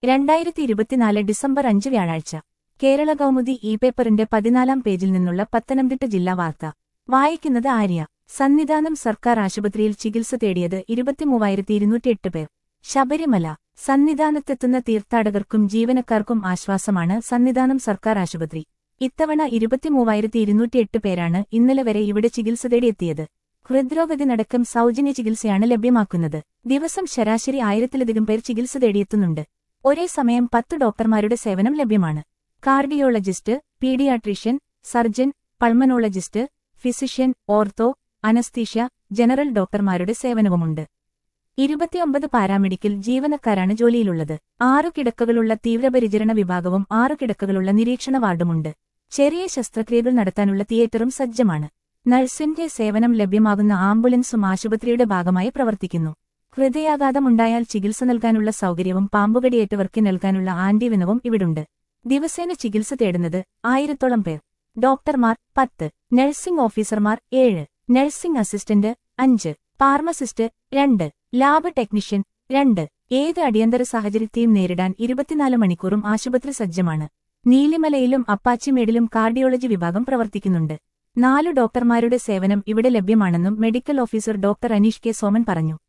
രണ്ടായിരത്തി ഇരുപത്തിനാല് ഡിസംബർ അഞ്ച് വ്യാഴാഴ്ച കേരള കൗമുദി ഇ പേപ്പറിന്റെ പതിനാലാം പേജിൽ നിന്നുള്ള പത്തനംതിട്ട ജില്ലാ വാർത്ത വായിക്കുന്നത് ആര്യ സന്നിധാനം സർക്കാർ ആശുപത്രിയിൽ ചികിത്സ തേടിയത് ഇരുപത്തിമൂവായിരത്തി ഇരുന്നൂറ്റിയെട്ട് പേർ ശബരിമല സന്നിധാനത്തെത്തുന്ന തീർത്ഥാടകർക്കും ജീവനക്കാർക്കും ആശ്വാസമാണ് സന്നിധാനം സർക്കാർ ആശുപത്രി ഇത്തവണ ഇരുപത്തിമൂവായിരത്തി ഇരുന്നൂറ്റിയെട്ട് പേരാണ് ഇന്നലെ വരെ ഇവിടെ ചികിത്സ തേടിയെത്തിയത് ഹൃദ്രോഗത്തിനടക്കം സൗജന്യ ചികിത്സയാണ് ലഭ്യമാക്കുന്നത് ദിവസം ശരാശരി ആയിരത്തിലധികം പേർ ചികിത്സ തേടിയെത്തുന്നുണ്ട് ഒരേ സമയം പത്ത് ഡോക്ടർമാരുടെ സേവനം ലഭ്യമാണ് cardiologist paediatrician surgeon pulmonologist physician ortho anaesthesia general ഡോക്ടർമാരുടെ സേവനവുമുണ്ട് ഇരുപത്തിയൊമ്പത് പാരാമെഡിക്കൽ ജീവനക്കാരാണ് ജോലിയിലുള്ളത് ആറു കിടക്കകളുള്ള തീവ്രപരിചരണ വിഭാഗവും ആറു കിടക്കകളുള്ള നിരീക്ഷണ വാർഡുമുണ്ട് ചെറിയ ശസ്ത്രക്രിയകൾ നടത്താനുള്ള തിയേറ്ററും സജ്ജമാണ് നഴ്സിന്റെ സേവനം ലഭ്യമാകുന്ന ആംബുലൻസും ആശുപത്രിയുടെ ഭാഗമായി പ്രവർത്തിക്കുന്നു ഹൃദയാഘാതമുണ്ടായാൽ ചികിത്സ നൽകാനുള്ള സൗകര്യവും പാമ്പുകടിയേറ്റവർക്ക് നൽകാനുള്ള ആന്റിവെനവും ഇവിടുണ്ട് ദിവസേന ചികിത്സ തേടുന്നത് ആയിരത്തോളം പേർ ഡോക്ടർമാർ പത്ത് നഴ്സിംഗ് ഓഫീസർമാർ ഏഴ് നഴ്സിംഗ് അസിസ്റ്റന്റ് അഞ്ച് ഫാർമസിസ്റ്റ് രണ്ട് ലാബ് ടെക്നീഷ്യൻ രണ്ട് ഏത് അടിയന്തര സാഹചര്യത്തെയും നേരിടാൻ ഇരുപത്തിനാല് മണിക്കൂറും ആശുപത്രി സജ്ജമാണ് നീലിമലയിലും അപ്പാച്ചിമേടിലും കാർഡിയോളജി വിഭാഗം പ്രവർത്തിക്കുന്നുണ്ട് നാലു ഡോക്ടർമാരുടെ സേവനം ഇവിടെ ലഭ്യമാണെന്നും medical officer doctor Aneesh K Soman പറഞ്ഞു